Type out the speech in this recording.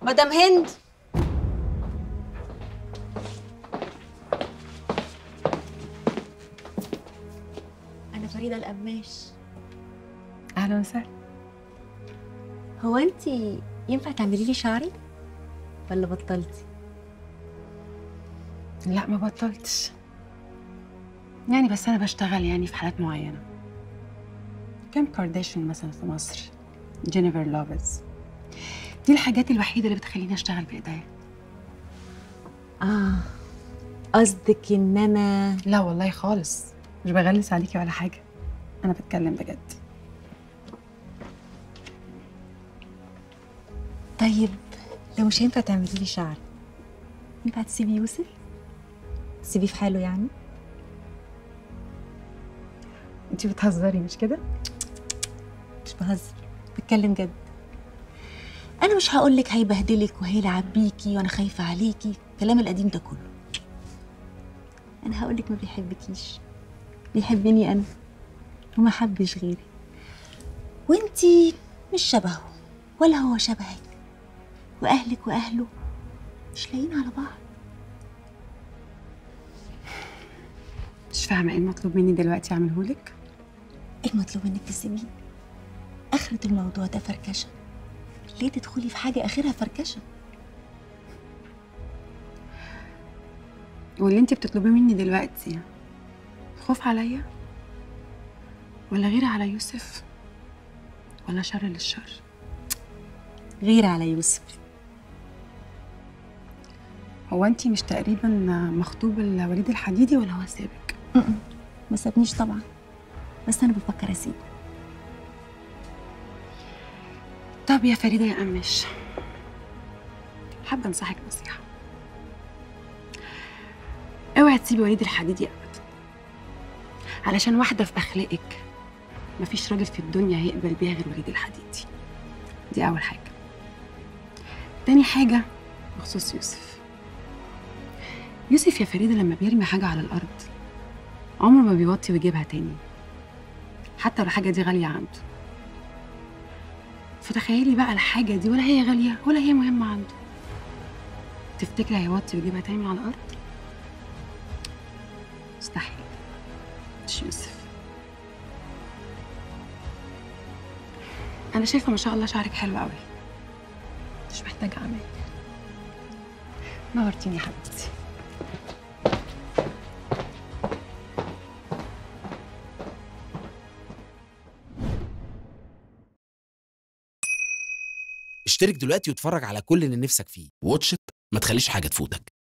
مدام هند انا فريده القماش اهلا وسهلا هو انت ينفع تعملي لي شعري ولا بطلتي لا ما بطلتش يعني بس انا بشتغل يعني في حالات معينه كام كارداشيان مثلا في مصر جينيفر لوبيز دي الحاجات الوحيده اللي بتخليني اشتغل بايديا اه قصدك ان انا لا والله خالص مش بغلس عليكي ولا حاجه انا بتكلم بجد طيب لو مش هينفع تعملي لي شعري ينفع تسيبي يوسف تسيبيه في حاله يعني انت بتهزري مش كده مش بهزر بتكلم جد انا مش هقول لك هيبهدلك وهيلعب بيكي وانا خايفه عليكي الكلام القديم ده كله انا هقول لك ما بيحبكيش بيحبني انا وما حبش غيري وانتي مش شبهه ولا هو شبهك واهلك واهله مش لاقيين على بعض مش فاهمه ايه المطلوب مني دلوقتي اعمله لك المطلوب انك تسيبيه اخرة الموضوع ده فركشه ليه تدخلي في حاجه اخرها فركشه واللي انت بتطلبيه مني دلوقتي خوف عليا ولا غير على يوسف ولا شر للشر غير على يوسف هو انت مش تقريبا مخطوب لوليد الحديدي ولا هو سابك ما سابنيش طبعا بس انا بفكر اسيبه طب يا فريده يا قمش حابه انصحك نصيحه اوعي تسيبي وليد الحديدي ابدا علشان واحده في اخلاقك مفيش راجل في الدنيا هيقبل بيها غير وليد الحديدي دي اول حاجه تاني حاجه بخصوص يوسف يوسف يا فريده لما بيرمي حاجه على الارض عمره ما بيوطي ويجيبها تاني حتى لو الحاجه دي غاليه عنده فتخيلي بقى الحاجة دي ولا هي غالية ولا هي مهمة عنده تفتكري هيوطي ويجيبها تاني من على الأرض؟ مستحيل مش يوسف أنا شايفة ما شاء الله شعرك حلو قوي مش محتاجة أعمل نورتيني يا حبيبتي اشترك دلوقتي واتفرج على كل اللي نفسك فيه واتش إت، ما تخليش حاجة تفوتك